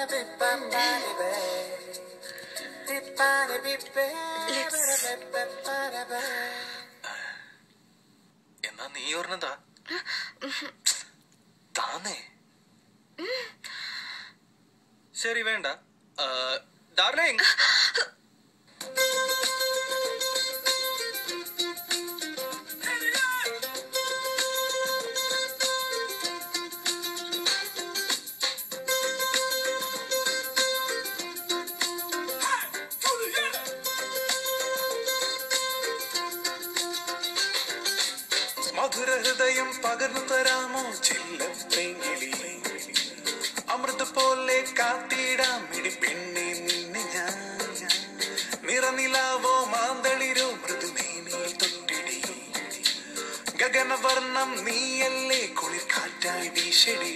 എന്നാ നീ ഓർണതാ താന്നേ ശരി വേണ്ട ഡാർലിംഗ് മധുര ഹൃദയം പകർന്നു തരാമോ ചില്ലപ്പെങ്കിളി അമൃത് പോലെ കാത്തിടാം ഇടി പെണ്ണെ നിന്നെ ഞാൻ നിറനിലാവോ മാന്തളിരോ മൃദുമേനിയിൽ തൊട്ടിടി ഗഗനവർണ്ണം നീയല്ലേ കുളിർ കാറ്റായി വീശടി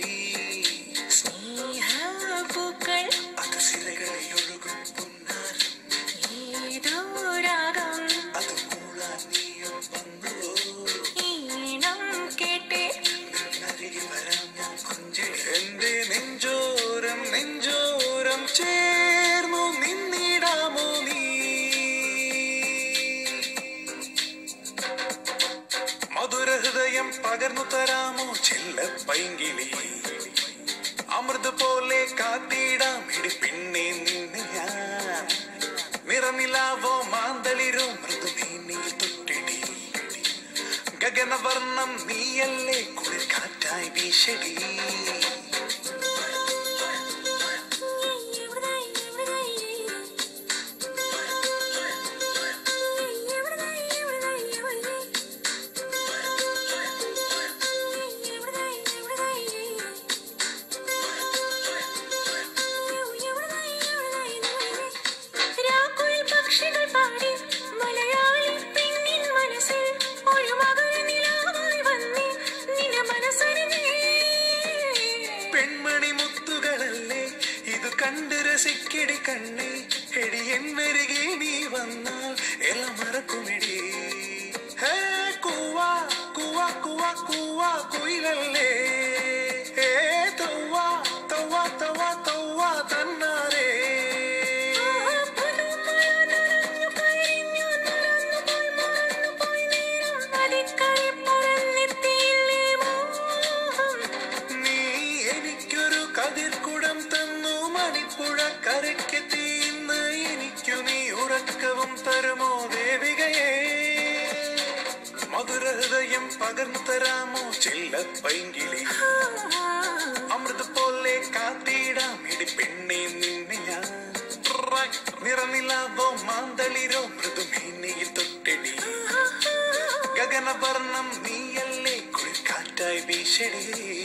സ്നേഹപ്പൂക്കൾ അത് സിരകളിൽ ഒഴുകും പുന്നാരം ഏതോ രാഗം അത് മൂളാൻ നീയും വന്നുവോ ഈണം കേട്ടേ നിന്നരികിൽ വരാം ഞാൻ കൊഞ്ചിൽ എന്റെ നെഞ്ചോരം നെഞ്ചോരം ചേർന്നു നിന്നിടാമോ നീ മധുര ഹൃദയം പകർന്നു തരാമോ ചെല്ല പൈങ്കിളി അമൃത് പോലെ കാത്തിടാം ഇടി പിന്നെ നിന്നെ ഞാൻ നിറനിലാവോ മാന്തളിരോ മൃദുമേനിയിൽ തൊട്ടിടി ഗഗനവർണ്ണം നീയല്ലേ കുളിർ കാറ്റായി വീശടി രാക്കുയിൽ പക്ഷികൾ പാടി മലയാളി പെണ്ണിൻ മനസ്സിൽ ഒരു മകര നിലാവായി വന്നേ നിന്റെ മനസ്സറിഞ്ഞേ പെൺമണി മുത്തുകളല്ലേ ഇത് കണ്ട് രസിക്കടി കണ്ണേ എടി എൻ വരികെ നീ വന്നാൽ എല്ലാം മറക്കുമെടി ഹേ കൂവാ കൂവാ കൂവാ കൂവാ കുയിലല്ലേ ഹേ തൗവാ തൗവാ തൗവാ തൗവാ തന്നാരേ നീ എനിക്കൊരു കതിർക്കുടം തന്നു മണിപ്പുഴ കരയ്ക്കെത്തി ഇന്ന് എനിക്കു നീ ഉറക്കവും തരുമോ ദേവികയെ മധുര ഹൃദയം പകർന്നു തരാമോ ചില്ല പൈങ്കിളി അമൃത് പോലെ കാത്തിടാം ഇടി പെണ്ണെ നിന്നെ ഞാൻ റൈ. നിറനിലാവോ മാന്തളിരോ മൃദുമേനിയിൽ തൊട്ടിടി ഗഗനവർണ്ണം നീയല്ലേ കുളിക്കാറ്റായി വീശടി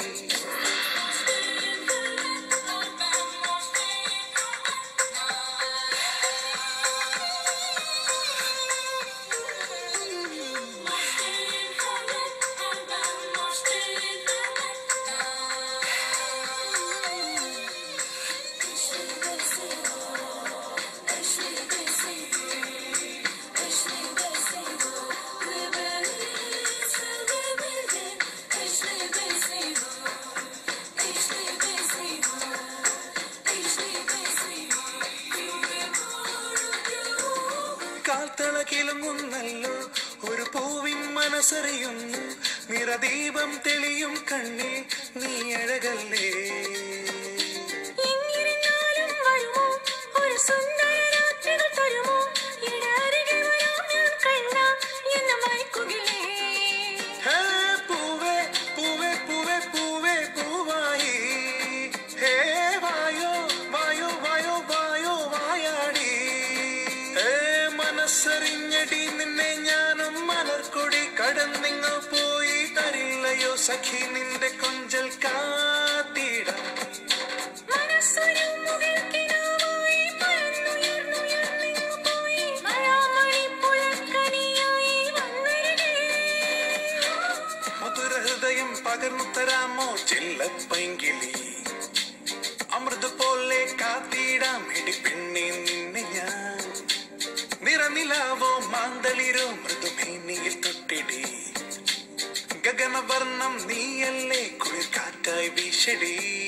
കാൽത്തള കിളുങ്ങുന്നല്ലോ ഒരു പൂവിൻ മനസ്സറിയുന്നു നിറദീപം തെളിയും കണ്ണിൽ നീ അഴകല്ലേ എങ്ങിരുന്നാലും വരുമോ ഒരു സുന്ദര രാത്രികൾ തരുമോ ഇടയരികിൽ വരാം ഞാൻ കണ്ണ എന്ന് മയക്കുകിലേ ഹേ പൂവേ പൂവേ പൂവേ പൂവേ പൂവായി ഹേ വായോ വായോ വായോ വായോ വായാടി ഹേ മനസ്സറിഞ്ഞടി നിന്നെ ഞാനും മലർക്കൊടി കടന്നിങ്ങ പോയി തരില്ലയോ സഖി നിന്റെ കൊഞ്ചൽ കാത്തിടാം മനസ്സൊരു മുകിൽക്കിനാവായി പറന്നുയർന്നുയർന്നിങ്ങു പോയി മഴാമണി പുലക്കണിയായി വന്നരികേ മധുര ഹൃദയം പകർന്നു തരാമോ ചില്ലപ്പൈങ്കിളി അമൃത് പോലെ കാത്തിടാം ഇടി പെണ്ണെ നിന്നെ ഞാൻ നിറനിലാവോ മാന്തളിരോ മൃദുമേനിയിൽ തൊട്ടിടി ഗഗനവർണ്ണം നീയല്ലേ കുളിർ കാറ്റായി വീശടി